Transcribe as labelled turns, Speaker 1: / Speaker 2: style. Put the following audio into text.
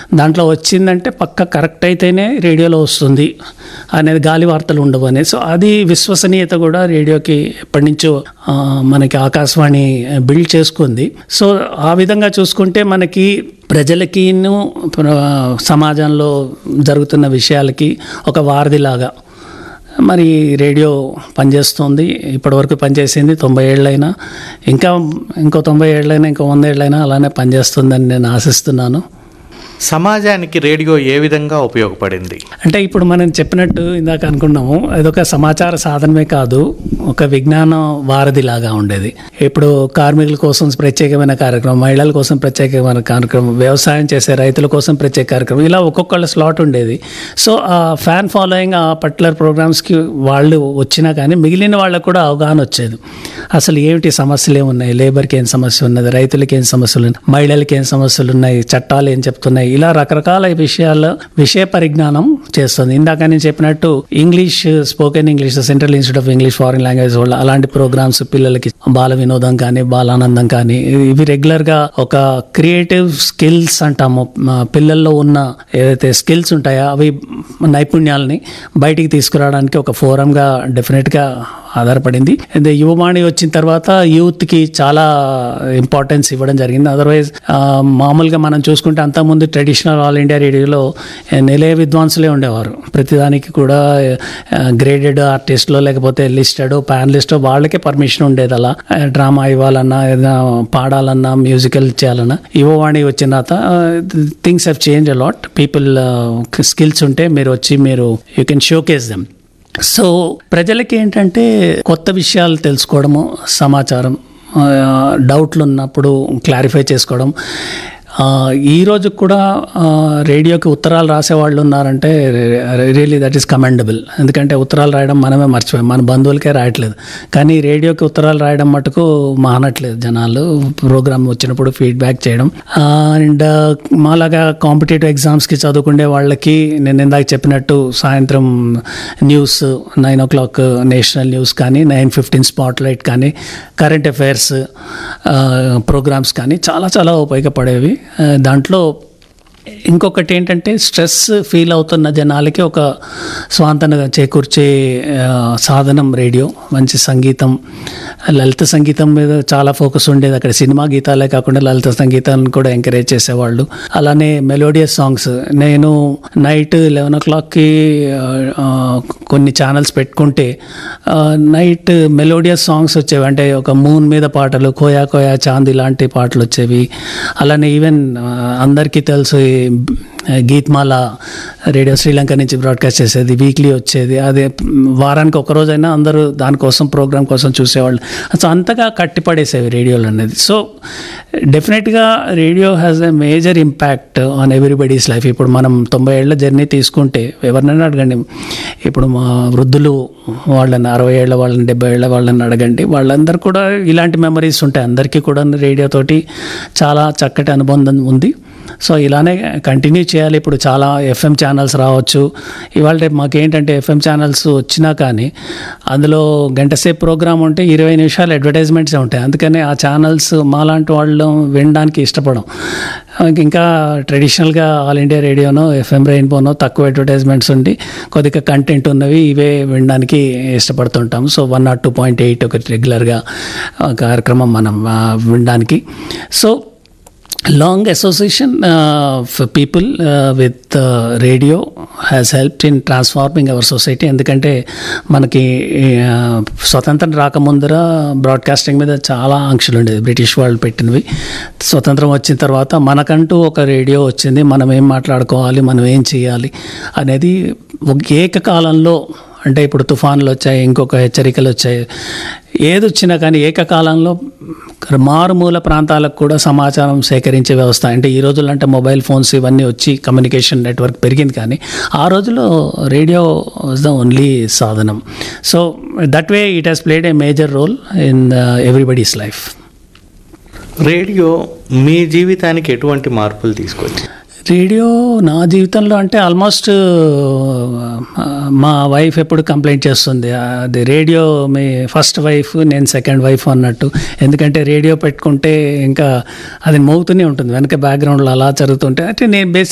Speaker 1: దాంట్లో వచ్చిందంటే పక్క కరెక్ట్ అయితేనే రేడియోలో వస్తుంది అనేది గాలి వార్తలు ఉండవు అనేది సో అది విశ్వసనీయత కూడా రేడియోకి ఎప్పటి నుంచో ఆ, మనకి ఆకాశవాణి బిల్డ్ చేసుకుంది సో ఆ విధంగా చూసుకుంటే మనకి ప్రజలకిను ప్ర- సమాజంలో జరుగుతున్న విషయాలకి ఒక వారధిలాగా మరి రేడియో పనిచేస్తుంది ఇప్పటివరకు పనిచేసింది తొంభై ఏళ్ళైనా ఇంకా ఇంకో తొంభై ఏళ్ళైనా ఇంకో వంద ఏళ్ళైనా అలానే పనిచేస్తుందని నేను ఆశిస్తున్నాను
Speaker 2: సమాజానికి రేడియో ఏ విధంగా ఉపయోగపడింది
Speaker 1: అంటే ఇప్పుడు మనం చెప్పినట్టు ఇందాక అనుకున్నాము అదొక సమాచార సాధనమే కాదు ఒక విజ్ఞాన వారధి లాగా ఉండేది ఇప్పుడు కార్మికుల కోసం ప్రత్యేకమైన కార్యక్రమం మహిళల కోసం ప్రత్యేకమైన కార్యక్రమం వ్యవసాయం చేసే రైతుల కోసం ప్రత్యేక కార్యక్రమం ఇలా ఒక్కొక్కళ్ళ స్లాట్ ఉండేది సో ఆ ఫ్యాన్ ఫాలోయింగ్ ఆ పర్టికులర్ ప్రోగ్రామ్స్కి వాళ్ళు వచ్చినా కానీ మిగిలిన వాళ్ళకు కూడా అవగాహన వచ్చేది అసలు ఏమిటి సమస్యలు ఏమున్నాయి లేబర్కి ఏం సమస్య ఉన్నది రైతులకి ఏం సమస్యలు ఉన్నాయి మహిళలకి ఏం సమస్యలు ఉన్నాయి చట్టాలు ఏం చెప్తున్నాయి ఇలా రకరకాల విషయాల్లో విషయ పరిజ్ఞానం చేస్తుంది ఇందాక నేను చెప్పినట్టు English spoken English central institute of English foreign language వాళ్ళు అలాంటి ప్రోగ్రామ్స్ పిల్లలకి బాల వినోదం కానీ బాలానందం కానీ ఇవి రెగ్యులర్ గా ఒక క్రియేటివ్ స్కిల్స్ అంటాము మా పిల్లల్లో ఉన్న ఏదైతే స్కిల్స్ ఉంటాయో అవి నైపుణ్యాలని బయటికి తీసుకురావడానికి ఒక ఫోరంగా డెఫినెట్గా ఆధారపడింది ఇది యువవాణి వచ్చిన తర్వాత యూత్కి చాలా ఇంపార్టెన్స్ ఇవ్వడం జరిగింది అదర్వైజ్ మామూలుగా మనం చూసుకుంటే అంతకుముందు ట్రెడిషనల్ ఆల్ ఇండియా రేడియోలో నిలయ విద్వాంసులే ఉండేవారు ప్రతిదానికి కూడా గ్రేడెడ్ ఆర్టిస్ట్లో లేకపోతే లిస్టెడ్ ప్యానలిస్ట్ వాళ్ళకే పర్మిషన్ ఉండేది అలా డ్రామా ఇవ్వాలన్నా ఏదైనా పాడాలన్నా మ్యూజికల్ చేయాలన్నా యువవాణి వచ్చిన తర్వాత things have change a lot people skills ఉంటే మీరు వచ్చి మీరు you can showcase them so ప్రజలకి ఏంటంటే కొత్త విషయాలు తెలుసుకోవడము సమాచారం ఆ, డౌట్లు ఉన్నప్పుడు క్లారిఫై చేసుకోవడం ఆ, ఈ రోజు కూడా ఆ, రేడియోకి ఉత్తరాలు రాసే వాళ్ళు ఉన్నారంటే రియలీ దట్ ఈస్ కమెండబుల్ ఎందుకంటే ఉత్తరాలు రాయడం మనమే మర్చిపోయాం మన బంధువులకే రాయట్లేదు కానీ రేడియోకి ఉత్తరాలు రాయడం మటుకు మానట్లేదు జనాలు ప్రోగ్రామ్ వచ్చినప్పుడు ఫీడ్బ్యాక్ చేయడం అండ్ మాలాగా కాంపిటేటివ్ ఎగ్జామ్స్కి చదువుకునే వాళ్ళకి నేను ఇందాక చెప్పినట్టు సాయంత్రం news nine o'clock national news కానీ నైన్ ఫిఫ్టీన్ స్పాట్ లైట్ కానీ కరెంట్ అఫైర్స్ ప్రోగ్రామ్స్ కానీ చాలా చాలా ఉపయోగపడేవి ఆ, దాంట్లో ఇంకొకటి ఏంటంటే స్ట్రెస్ ఫీల్ అవుతున్న జనాలకి ఒక స్వాంతన చేకూర్చే ఆ, సాధనం రేడియో మంచి సంగీతం లలిత సంగీతం మీద చాలా ఫోకస్ ఉండేది అక్కడ సినిమా గీతాలే కాకుండా లలిత సంగీతాన్ని కూడా ఎంకరేజ్ చేసేవాళ్ళు అలానే మెలోడియస్ సాంగ్స్ నేను నైట్ లెవెన్ ఓ క్లాక్కి కొన్ని ఛానల్స్ పెట్టుకుంటే నైట్ మెలోడియస్ సాంగ్స్ వచ్చేవి అంటే ఒక మూన్ మీద పాటలు కోయా కోయా చాంద్ ఇలాంటి పాటలు వచ్చేవి అలానే ఈవెన్ అందరికీ తెలుసు ఈ గీత్మాల రేడియో శ్రీలంక నుంచి బ్రాడ్కాస్ట్ చేసేది వీక్లీ వచ్చేది అదే వారానికి ఒక రోజైనా అందరూ దానికోసం ప్రోగ్రామ్ కోసం చూసేవాళ్ళు సో అంతగా కట్టిపడేసేవి రేడియోలు అనేది సో డెఫినెట్గా radio has a major impact on everybody's life ఇప్పుడు మనం తొంభై ఏళ్ళ జర్నీ తీసుకుంటే ఎవరినైనా అడగండి ఇప్పుడు మా వృద్ధులు వాళ్ళని అరవై ఏళ్ళ వాళ్ళని డెబ్బై ఏళ్ళ వాళ్ళని అడగండి వాళ్ళందరూ కూడా ఇలాంటి మెమరీస్ ఉంటాయి అందరికీ కూడా రేడియోతోటి చాలా చక్కటి అనుబంధం ఉంది సో ఇలానే కంటిన్యూ చేయాలి ఇప్పుడు చాలా ఎఫ్ఎం ఛానల్స్ రావచ్చు ఇవాళ రేపు మాకేంటంటే ఎఫ్ఎం ఛానల్స్ వచ్చినా కానీ అందులో గంట సేపు ప్రోగ్రామ్ ఉంటే ఇరవై నిమిషాలు అడ్వర్టైజ్మెంట్సే ఉంటాయి అందుకని ఆ ఛానల్స్ మాలాంటి వాళ్ళు వినడానికి ఇష్టపడం ఇంకా ట్రెడిషనల్గా ఆల్ ఇండియా రేడియోనో ఎఫ్ఎం రెయిన్బోనో తక్కువ అడ్వర్టైజ్మెంట్స్ ఉండి కొద్దిగా కంటెంట్ ఉన్నవి ఇవే వినడానికి ఇష్టపడుతుంటాం so one nought two point eight ఒకటి రెగ్యులర్గా కార్యక్రమం మనం ఆ, వినడానికి సో long association uh, for people uh, with uh, radio has helped in transforming our society ఎందుకంటే మనకి uh, స్వతంత్రం రాకముందర బ్రాడ్కాస్టింగ్ మీద చాలా ఆంక్షలు ఉండేది బ్రిటిష్ వాళ్ళు పెట్టినవి స్వతంత్రం వచ్చిన తర్వాత మనకంటూ ఒక రేడియో వచ్చింది మనం ఏం మాట్లాడుకోవాలి మనం ఏం చేయాలి అనేది ఒక ఏకకాలంలో అంటే ఇప్పుడు తుఫాన్లు వచ్చాయి ఇంకొక హెచ్చరికలు వచ్చాయి ఏది వచ్చినా కానీ ఏకకాలంలో మారుమూల ప్రాంతాలకు కూడా సమాచారం సేకరించే వ్యవస్థ అంటే ఈ రోజుల్లో అంటే మొబైల్ ఫోన్స్ ఇవన్నీ వచ్చి కమ్యూనికేషన్ నెట్వర్క్ పెరిగింది కానీ ఆ రోజుల్లో రేడియో వాజ్ ద ఓన్లీ సాధనం so that way it has played a major role in everybody's life
Speaker 2: radio మీ జీవితానికి ఎటువంటి మార్పులు తీసుకొచ్చి
Speaker 1: రేడియో నా జీవితంలో అంటే ఆల్మోస్ట్ మా వైఫ్ ఎప్పుడు కంప్లైంట్ చేస్తుంది అది రేడియో మీ ఫస్ట్ వైఫ్ నేను సెకండ్ వైఫ్ అన్నట్టు ఎందుకంటే రేడియో పెట్టుకుంటే ఇంకా అది మోగుతూనే ఉంటుంది వెనక బ్యాక్గ్రౌండ్లో అలా జరుగుతుంటే అంటే నేను బేసిక్